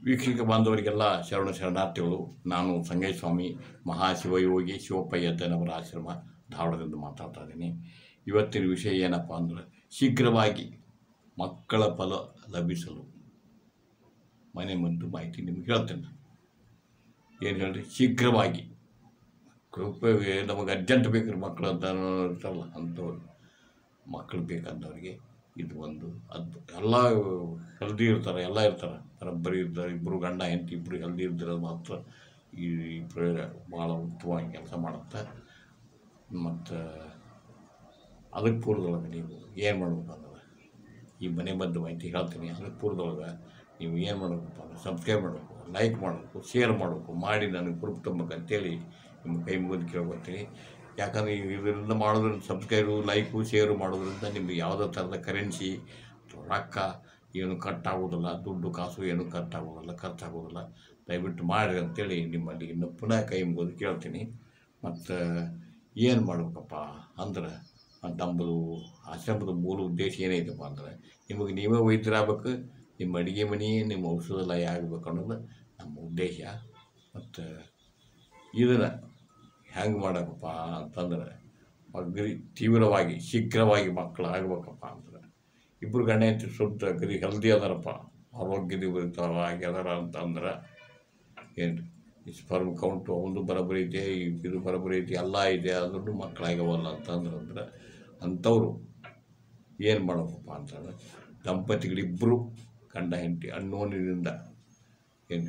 ವೀಕ್ಷಕ ಬಾಂಧವರಿಗೆಲ್ಲ ಶರಣ ಶರಣಾರ್ಥಿಗಳು ನಾನು ಸಂಗಯ್ಯ ಸ್ವಾಮಿ ಮಹಾಶಿವಯೋಗಿ ಶಿವಪ್ಪಯ್ಯದ್ದನವರ ಆಶ್ರಮ ಧಾರವಾಡದಿಂದ ಮಾತಾಡ್ತಾ ಇದ್ದೀನಿ ಇವತ್ತಿನ ವಿಷಯ ಏನಪ್ಪ ಅಂದ್ರೆ ಶೀಘ್ರವಾಗಿ ಮಕ್ಕಳ ಫಲ ಲಭಿಸಲು ಮನೆ ಮದ್ದು ಮಾಹಿತಿ ನಿಮ್ಗೆ ಹೇಳ್ತೇನೆ ಏನು ಹೇಳ್ರಿ ಶೀಘ್ರವಾಗಿ ಕೃಪೆ ನಮಗೆ ಅರ್ಜೆಂಟ್ ಬೇಕ್ರಿ ಮಕ್ಕಳು ಅಂತ ಇರ್ತಲ್ಲ ಅಂಥವ್ರು ಮಕ್ಕಳು ಬೇಕಂದವ್ರಿಗೆ ಇದು ಒಂದು ಅದು ಎಲ್ಲ ಹೆಲ್ದಿ ಇರ್ತಾರೆ ಎಲ್ಲ ಇರ್ತಾರೆ ಬರೋಬ್ಬರಿ ಇರ್ತಾರೆ ಇಬ್ಬರು ಗಂಡ ಹೆಂಡತಿ ಇಬ್ಬರು ಹೆಲ್ದಿ ಇದ್ದಿರೋದು ಮಾತ್ರ ಈ ಪ್ರಯೋಗ ಭಾಳ ಉತ್ತಮವಾಗಿ ಕೆಲಸ ಮಾಡುತ್ತೆ ಮತ್ತು ಅದಕ್ಕೆ ಪೂರ್ವದೊಳಗೆ ನೀವು ಏನು ಮಾಡ್ಬೇಕು ಅಂದ್ರೆ ಈ ಮನೆ ಮದ್ದು ಮಾಹಿತಿ ಹೇಳ್ತೀನಿ ಅದಕ್ಕೆ ಪೂರ್ವದೊಳಗೆ ನೀವು ಏನು ಮಾಡಬೇಕಪ್ಪ ಅಂದ್ರೆ ಸಬ್ಸ್ಕ್ರೈಬ್ ಮಾಡಬೇಕು ಲೈಕ್ ಮಾಡಬೇಕು ಶೇರ್ ಮಾಡಬೇಕು ಮಾಡಿ ನನಗೆ ಗ್ರೂಪ್ ತುಂಬಬೇಕು ಅಂತೇಳಿ ನಿಮ್ಮ ಕೈ ಮುಗಿದು ಕೇಳ್ಕೊತೀನಿ ಯಾಕಂದರೆ ಇದರಿಂದ ಮಾಡೋದ್ರಿಂದ ಸಬ್ಸ್ಕ್ರೈಬು ಲೈಕು ಶೇರು ಮಾಡೋದ್ರಿಂದ ನಿಮಗೆ ಯಾವುದೇ ಥರದ ಕರೆನ್ಸಿ ರೊಕ್ಕ ಏನು ಕಟ್ ಆಗೋದಿಲ್ಲ ದುಡ್ಡು ಕಾಸು ಏನು ಕಟ್ ಆಗೋದಿಲ್ಲ ಖರ್ಚಾಗೋದಿಲ್ಲ ದಯವಿಟ್ಟು ಮಾಡಿರಿ ಅಂತೇಳಿ ನಿಮ್ಮಲ್ಲಿ ಇನ್ನು ಪುನಃ ಕೈ ಮುಗಿದು ಕೇಳ್ತೀನಿ ಮತ್ತು ಏನು ಮಾಡ್ಬೇಕಪ್ಪ ಅಂದ್ರೆ ನಮ್ಮದು ಆಶ್ರಮದ ಮೂಲ ಉದ್ದೇಶ ಏನೈತಪ್ಪ ಅಂದ್ರೆ ನಿಮಗೆ ನೀವೇ ವೈದ್ಯರಾಗಬೇಕು ನಿಮ್ಮ ಅಡುಗೆ ಮನೆ ನಿಮ್ಮ ಔಷಧಾಲಯ ಆಗಬೇಕು ಅನ್ನೋದು ನಮ್ಮ ಉದ್ದೇಶ ಮತ್ತು ಇದನ್ನು ಹೆಂಗೆ ಮಾಡಬೇಕಪ್ಪ ಅಂತಂದ್ರೆ ಅಗ್ರಿ ತೀವ್ರವಾಗಿ ಶೀಘ್ರವಾಗಿ ಮಕ್ಕಳು ಆಗ್ಬೇಕಪ್ಪ ಅಂದ್ರೆ ಇಬ್ಬರು ಗಂಡ ಹೆಂಡತಿ ಸುತ್ತ ಅಗ್ರಿ ಹೆಲ್ದಿ ಅದಾರಪ್ಪ ಆರೋಗ್ಯವಾಗಿ ಅದಾರ ಅಂತಂದ್ರೆ ಏನು ಈ ಸ್ಪರ್ಮ್ ಕೌಂಟು ಒಂದು ಬರೋಬ್ಬರಿ ಐತೆ ಈ ಇದು ಬರೋಬ್ಬರಿ ಐತಿ ಎಲ್ಲ ಇದೆ ಆದ್ರೂ ಮಕ್ಕಳಾಗವಲ್ಲ ಅಂತಂದ್ರೆ ಅಂದ್ರೆ ಅಂಥವ್ರು ಏನು ಮಾಡಬೇಕಪ್ಪ ಅಂತಂದ್ರೆ ದಂಪತಿಗಳಿಬ್ಬರು ಗಂಡ ಹೆಂಡತಿ ಅನ್ನೋನಿನಿಂದ ಏನು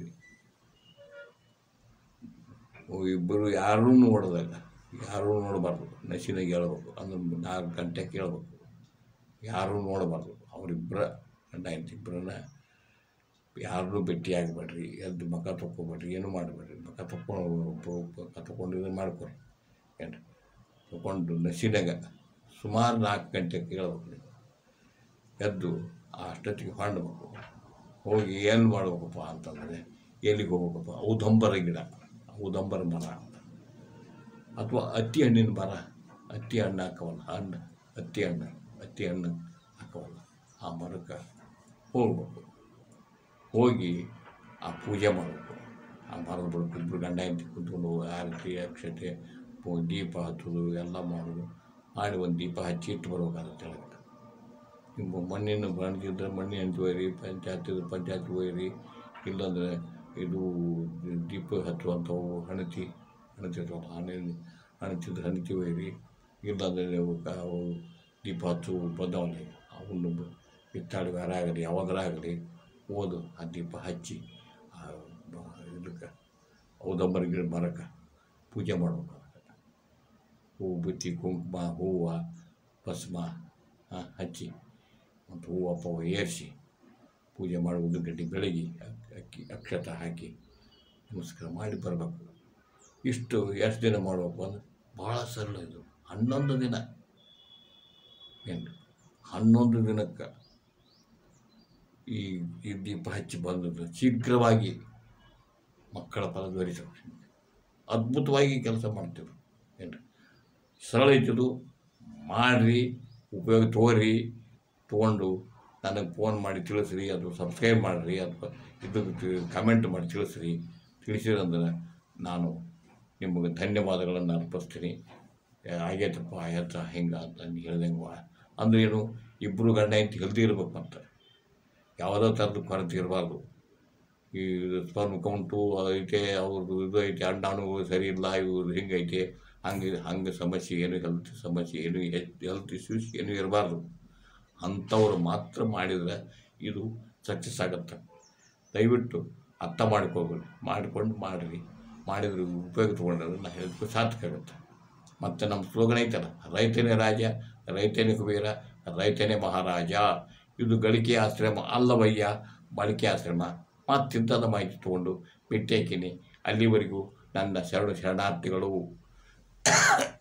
ಇಬ್ಬರು ಯಾರೂ ನೋಡೋದಲ್ಲ ಯಾರೂ ನೋಡಬಾರ್ದು ನಶಿನಾಗ ಹೇಳ್ಬೇಕು ಅಂದ್ರೆ ನಾಲ್ಕು ಗಂಟೆ ಕೇಳ್ಬೇಕು ಯಾರೂ ನೋಡಬಾರ್ದು ಅವರಿಬ್ಬರ ಗಂಡ ಹೆಂಡತಿ ಇಬ್ಬರನ್ನ ಯಾರನ್ನೂ ಭೇಟಿ ಆಗಬೇಡ್ರಿ ಎದ್ದು ಮುಖ ತೊಗೋಬೇಡ್ರಿ ಏನೂ ಮಾಡಬೇಡ್ರಿ ಮುಖ ತಕ್ಕೊಂಡು ಮುಖ ತಗೊಂಡು ಇದು ಮಾಡ್ಕೊರಿ ಏನು ತಗೊಂಡು ನಶಿನಾಗ ಸುಮಾರು ನಾಲ್ಕು ಗಂಟೆ ಕೇಳ್ಬೇಕು ನೀವು ಎದ್ದು ಅಷ್ಟೊತ್ತಿಗೆ ಹೊಂಡ್ಬೇಕು ಹೋಗಿ ಏನು ಮಾಡ್ಬೇಕಪ್ಪ ಅಂತಂದರೆ ಎಲ್ಲಿಗೆ ಹೋಗ್ಬೇಕಪ್ಪ ಔದಂಬರ ಗಿಡ ಔದಂಬರ ಮರ ಅಂತ ಅಥವಾ ಹತ್ತಿ ಹಣ್ಣಿನ ಮರ ಹತ್ತಿ ಹಣ್ಣು ಹಾಕವಲ್ಲ ಹಣ್ಣು ಹತ್ತಿ ಹಣ್ಣು ಹತ್ತಿ ಹಣ್ಣು ಹಾಕವಲ್ಲ ಆ ಮರಕ್ಕೆ ಹೋಗ್ಬೇಕು ಹೋಗಿ ಆ ಪೂಜೆ ಮಾಡಬೇಕು ಆ ಮರದ ಬಳಿಕ ಇಬ್ಬರು ಗಂಡ ಹೆಂಡತಿ ಕುತ್ಕೊಂಡು ಆರತಿ ಅಕ್ಷತೆ ಪೂ- ದೀಪ ಹಚ್ಚೋದು ಎಲ್ಲ ಮಾಡೋದು ಮಾಡಿ ಒಂದು ದೀಪ ಹಚ್ಚಿ ಇಟ್ಟು ಬರ್ಬೇಕಾಗುತ್ತೆ ಕೆಳಗೆ ನಿಮ್ಮ ಮಣ್ಣಿನ ಬಣ್ದಿದ್ರೆ ಮಣ್ಣಿನ ಹಂಚಿ ಒಯ್ಯಿರಿ ಪಂಚಾಯತ್ ಪಂಚಾಯತ್ ಒಯ್ಯಿರಿ ಇಲ್ಲಾಂದರೆ ಇದು ದೀಪ ಹಚ್ಚುವಂಥವು ಹಣತಿ ಹಣತಿ ಇರ್ತಾವಲ್ಲ ಹಣ್ಣಿನ ಹಣತಿದ್ರೆ ಹಣತಿ ಒಯ್ಯಿರಿ ಇಲ್ಲಾಂದರೆ ನೀವು ಕ- ಅವು ದೀಪ ಹಚ್ಚು ಬಂದವಲ್ಲಿ ಅವನು ಹಿತ್ತಾಳಿ ವಾರ ಆಗಲಿ ಯಾವಾಗಲಾಗಲಿ ಓದು ಆ ದೀಪ ಹಚ್ಚಿ ಆ ಬ- ಇದಕ್ಕೆ ಔದಂಬರ ಗಿಡ ಮರಕ್ಕೆ ಪೂಜೆ ಮಾಡ್ಬೇಕು ಅದಕ್ಕೆ ಹೂವು ಬತ್ತಿ ಕುಂಕುಮ ಹೂವು ಭಸ್ಮ ಆ, ಹಚ್ಚಿ ಮತ್ತು ಹೂವು ಪೂವು ಏರಿಸಿ ಪೂಜೆ ಮಾಡಿ ಒಂದು ಗಂಟೆ ಬೆಳಗ್ಗೆ ಅಕ್- ಅಕ್ಕಿ ಅಕ್ಷತ ಹಾಕಿ ನಮಸ್ಕಾರ ಮಾಡಿ ಬರಬೇಕು ಇಷ್ಟು ಎಷ್ಟು ದಿನ ಮಾಡಬೇಕು ಅಂದ್ರೆ ಭಾಳ ಸರಳ ಇದು ಹನ್ನೊಂದು ದಿನ ಏನು ಹನ್ನೊಂದು ದಿನಕ್ಕೆ ಈ ಈ ದೀಪ ಹಚ್ಚಿ ಬಂದದ್ದು ಶೀಘ್ರವಾಗಿ ಮಕ್ಕಳ ಫಲ ದೊರೀತವೆ ಅದ್ಭುತವಾಗಿ ಕೆಲಸ ಮಾಡ್ತೀವಿ ಏನು ಸರಳ ಐತಿದು ಮಾಡಿರಿ ಉಪಯೋಗ ತಗೋರಿ ತೊಗೊಂಡು ನನಗೆ ಫೋನ್ ಮಾಡಿ ತಿಳಿಸ್ರಿ ಅದು ಸಬ್ಸ್ಕ್ರೈಬ್ ಮಾಡಿರಿ ಅಥವಾ ಇದು ಕಮೆಂಟ್ ಮಾಡಿ ತಿಳಿಸ್ರಿ ತಿಳಿಸಿರಂದ್ರೆ ನಾನು ನಿಮಗೆ ಧನ್ಯವಾದಗಳನ್ನು ಅರ್ಪಿಸ್ತೀನಿ ಏ, ಆಗೈತಪ್ಪ ಆಯ್ತ ಹಿಂಗೆ ಅಂತ ಹೇಳ್ದಂಗೆ ಅಂದ್ರೆ ಏನು ಇಬ್ಬರು ಗಂಡ ಹೆಂಡತಿ ಹೆಲ್ದಿ ಇರ್ಬೇಕು ಅಂತ ಯಾವುದೋ ಥರದ ಕೊರತೆ ಇರಬಾರ್ದು ಈ ಸ್ಪರ್ಮ್ ಕೌಂಟು ಐತೆ ಅವ್ರದ್ದು ಇದು ಐತೆ ಅಂಡಾಣು ಸರಿ ಇಲ್ಲ ಇವ್ರು ಹಿಂಗೈತೆ ಹಂಗೆ ಹಂಗೆ ಸಮಸ್ಯೆ ಏನು ಹೆಲ್ತ್ ಸಮಸ್ಯೆ ಏನು ಹೆಲ್ತ್ ಇಶ್ಯೂಸ್ ಏನು ಇರಬಾರ್ದು ಅಂಥವ್ರು ಮಾತ್ರ ಮಾಡಿದರೆ ಇದು ಸಕ್ಸಸ್ ಆಗುತ್ತೆ ದಯವಿಟ್ಟು ಅರ್ಥ ಮಾಡ್ಕೋಬೇಡಿ ಮಾಡಿಕೊಂಡು ಮಾಡಿರಿ ಮಾಡಿದ್ರೆ ಉಪಯೋಗ ತೊಗೊಂಡ್ರೆ ನಾ ಹೇಳಿದ್ಕು ಸಾರ್ಥಕ ಆಗುತ್ತೆ ಮತ್ತು ನಮ್ಮ ಸ್ಲೋಗನ್ ಐತಲ್ಲ ರೈತನೇ ರಾಜ ರೈತನೇ ಕುಬೇರ ರೈತನೇ ಮಹಾರಾಜ ಇದು ಗಳಿಕೆ ಆಶ್ರಮ ಅಲ್ಲವಯ್ಯ ಬಳಕೆ ಆಶ್ರಮ ಮತ್ತಿಂಥದ ಮಾಹಿತಿ ತೊಗೊಂಡು ಭೇಟಿ ಹಾಕಿನಿ ಅಲ್ಲಿವರೆಗೂ ನನ್ನ ಶರಣ ಶರಣಾರ್ಥಿಗಳು